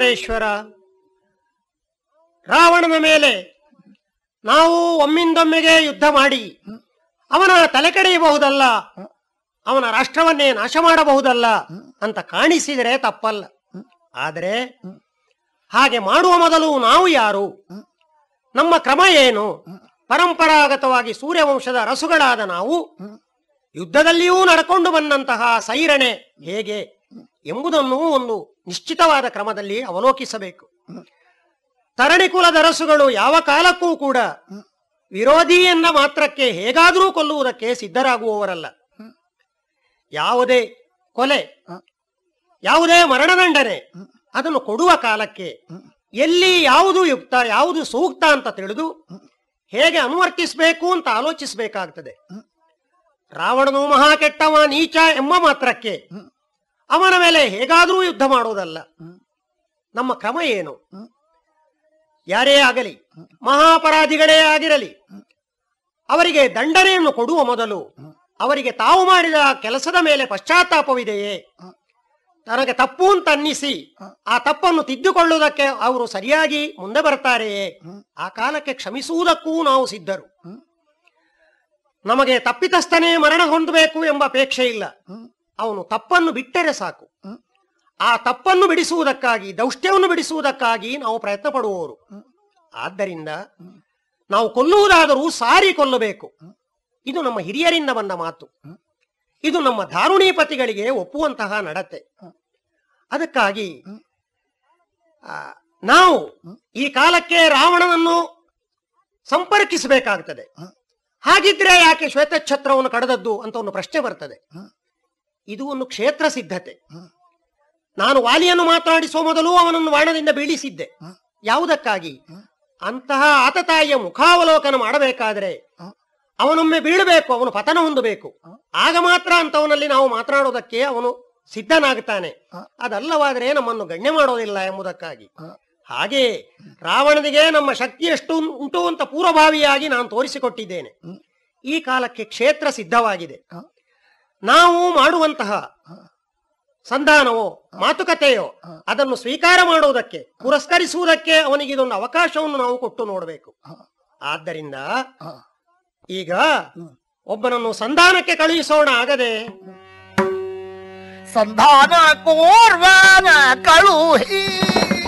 ಅಮರೇಶ್ವರ ರಾವಣನ ಮೇಲೆ ನಾವು ಒಮ್ಮಿಂದೊಮ್ಮೆಗೆ ಯುದ್ಧ ಮಾಡಿ ಅವನ ತಲೆ ಕಡೆಯಬಹುದಲ್ಲ ಅವನ ರಾಷ್ಟ್ರವನ್ನೇ ನಾಶ ಮಾಡಬಹುದಲ್ಲ ಅಂತ ಕಾಣಿಸಿದರೆ ತಪ್ಪಲ್ಲ ಆದರೆ ಹಾಗೆ ಮಾಡುವ ಮೊದಲು ನಾವು ಯಾರು ನಮ್ಮ ಕ್ರಮ ಏನು ಪರಂಪರಾಗತವಾಗಿ ಸೂರ್ಯವಂಶದ ರಸುಗಳಾದ ನಾವು ಯುದ್ಧದಲ್ಲಿಯೂ ನಡ್ಕೊಂಡು ಬಂದಂತಹ ಸೈರಣೆ ಹೇಗೆ ಎಂಬುದನ್ನು ಒಂದು ನಿಶ್ಚಿತವಾದ ಕ್ರಮದಲ್ಲಿ ಅವಲೋಕಿಸಬೇಕು ತರಣಿ ಕುಲದ ರಸುಗಳು ಯಾವ ಕಾಲಕ್ಕೂ ಕೂಡ ವಿರೋಧಿ ಎಂದ ಮಾತ್ರಕ್ಕೆ ಹೇಗಾದರೂ ಕೊಲ್ಲುವುದಕ್ಕೆ ಸಿದ್ಧರಾಗುವವರಲ್ಲ ಯಾವುದೇ ಕೊಲೆ ಯಾವುದೇ ಮರಣದಂಡನೆ ಅದನ್ನು ಕೊಡುವ ಕಾಲಕ್ಕೆ ಎಲ್ಲಿ ಯಾವುದು ಯುಕ್ತ ಯಾವುದು ಸೂಕ್ತ ಅಂತ ತಿಳಿದು ಹೇಗೆ ಅನುವರ್ತಿಸಬೇಕು ಅಂತ ಆಲೋಚಿಸಬೇಕಾಗ್ತದೆ ರಾವಣನು ಮಹಾ ಕೆಟ್ಟವ ನೀಚ ಎಂಬ ಮಾತ್ರಕ್ಕೆ ಅವನ ಮೇಲೆ ಹೇಗಾದರೂ ಯುದ್ಧ ಮಾಡುವುದಲ್ಲ ನಮ್ಮ ಕ್ರಮ ಏನು ಯಾರೇ ಆಗಲಿ ಮಹಾಪರಾಧಿಗಳೇ ಆಗಿರಲಿ ಅವರಿಗೆ ದಂಡನೆಯನ್ನು ಕೊಡುವ ಮೊದಲು ಅವರಿಗೆ ತಾವು ಮಾಡಿದ ಕೆಲಸದ ಮೇಲೆ ಪಶ್ಚಾತ್ತಾಪವಿದೆಯೇ ತನಗೆ ತಪ್ಪು ಅಂತ ಅನ್ನಿಸಿ ಆ ತಪ್ಪನ್ನು ತಿದ್ದುಕೊಳ್ಳುವುದಕ್ಕೆ ಅವರು ಸರಿಯಾಗಿ ಮುಂದೆ ಬರ್ತಾರೆಯೇ ಆ ಕಾಲಕ್ಕೆ ಕ್ಷಮಿಸುವುದಕ್ಕೂ ನಾವು ಸಿದ್ಧರು ನಮಗೆ ತಪ್ಪಿತಸ್ಥನೇ ಮರಣ ಹೊಂದಬೇಕು ಎಂಬ ಅಪೇಕ್ಷೆ ಇಲ್ಲ ಅವನು ತಪ್ಪನ್ನು ಬಿಟ್ಟರೆ ಸಾಕು ಆ ತಪ್ಪನ್ನು ಬಿಡಿಸುವುದಕ್ಕಾಗಿ ದೌಷ್ಟ್ಯವನ್ನು ಬಿಡಿಸುವುದಕ್ಕಾಗಿ ನಾವು ಪ್ರಯತ್ನ ಪಡುವವರು ಆದ್ದರಿಂದ ನಾವು ಕೊಲ್ಲುವುದಾದರೂ ಸಾರಿ ಕೊಲ್ಲಬೇಕು ಇದು ನಮ್ಮ ಹಿರಿಯರಿಂದ ಬಂದ ಮಾತು ಇದು ನಮ್ಮ ದಾರುಣೀಪತಿಗಳಿಗೆ ಒಪ್ಪುವಂತಹ ನಡತೆ ಅದಕ್ಕಾಗಿ ಆ, ನಾವು ಈ ಕಾಲಕ್ಕೆ ರಾವಣನನ್ನು ಸಂಪರ್ಕಿಸಬೇಕಾಗ್ತದೆ ಹಾಗಿದ್ರೆ ಯಾಕೆ ಶ್ವೇತಛತ್ರವನ್ನು ಕಡದದ್ದು ಅಂತ ಒಂದು ಪ್ರಶ್ನೆ ಬರ್ತದೆ ಇದು ಒಂದು ಕ್ಷೇತ್ರ ಸಿದ್ಧತೆ ನಾನು ವಾಲಿಯನ್ನು ಮಾತನಾಡಿಸುವ ಮೊದಲು ಅವನನ್ನು ಬಾಣದಿಂದ ಬೀಳಿಸಿದ್ದೆ ಯಾವುದಕ್ಕಾಗಿ ಅಂತಹ ಆತತಾಯಿಯ ಮುಖಾವಲೋಕನ ಮಾಡಬೇಕಾದ್ರೆ ಅವನೊಮ್ಮೆ ಬೀಳಬೇಕು ಅವನು ಪತನ ಹೊಂದಬೇಕು ಆಗ ಮಾತ್ರ ಅಂತವನಲ್ಲಿ ನಾವು ಮಾತನಾಡೋದಕ್ಕೆ ಅವನು ಸಿದ್ಧನಾಗ್ತಾನೆ ಅದಲ್ಲವಾದರೆ ನಮ್ಮನ್ನು ಗಣ್ಯ ಮಾಡೋದಿಲ್ಲ ಎಂಬುದಕ್ಕಾಗಿ ಹಾಗೆ ರಾವಣನಿಗೆ ನಮ್ಮ ಶಕ್ತಿ ಎಷ್ಟು ಉಂಟು ಅಂತ ಪೂರ್ವಭಾವಿಯಾಗಿ ನಾನು ತೋರಿಸಿಕೊಟ್ಟಿದ್ದೇನೆ ಈ ಕಾಲಕ್ಕೆ ಕ್ಷೇತ್ರ ಸಿದ್ಧವಾಗಿದೆ ನಾವು ಮಾಡುವಂತಹ ಸಂಧಾನವೋ ಮಾತುಕತೆಯೋ ಅದನ್ನು ಸ್ವೀಕಾರ ಮಾಡುವುದಕ್ಕೆ ಪುರಸ್ಕರಿಸುವುದಕ್ಕೆ ಅವನಿಗೆ ಇದೊಂದು ಅವಕಾಶವನ್ನು ನಾವು ಕೊಟ್ಟು ನೋಡಬೇಕು ಆದ್ದರಿಂದ ಈಗ ಒಬ್ಬನನ್ನು ಸಂಧಾನಕ್ಕೆ ಕಳುಹಿಸೋಣ ಆಗದೆ ಸಂಧಾನ ಕೋರ್ವನ ಕಳುಹಿ